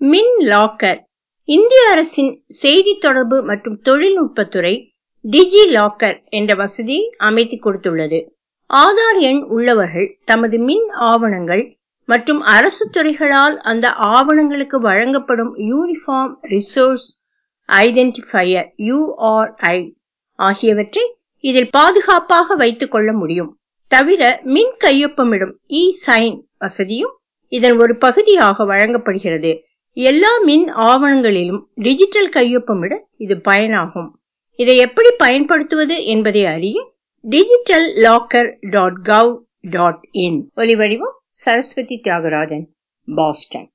மின் லாக்கர் இந்திய அரசின் செய்தி தொடர்பு மற்றும் தொழில்நுட்பத்துறை டிஜி லாக்கர் என்ற வசதியை அமைத்து கொடுத்துள்ளது ஆதார் எண் உள்ளவர்கள் தமது மின் ஆவணங்கள் மற்றும் அரசு துறைகளால் அந்த ஆவணங்களுக்கு வழங்கப்படும் யூனிஃபார்ம் ரிசோர்ஸ் ஐடென்டிஃபையர் யூஆர்ஐ ஆகியவற்றை இதில் பாதுகாப்பாக வைத்துக் கொள்ள முடியும் தவிர மின் கையொப்பமிடும் இ சைன் வசதியும் இதன் ஒரு பகுதியாக வழங்கப்படுகிறது எல்லா மின் ஆவணங்களிலும் டிஜிட்டல் கையொப்பமிட இது பயனாகும் இதை எப்படி பயன்படுத்துவது என்பதை அறிய digital locker dot gov dot in ஒலிவடிவம் சரஸ்வதி தியாகராஜன் பாஸ்டன்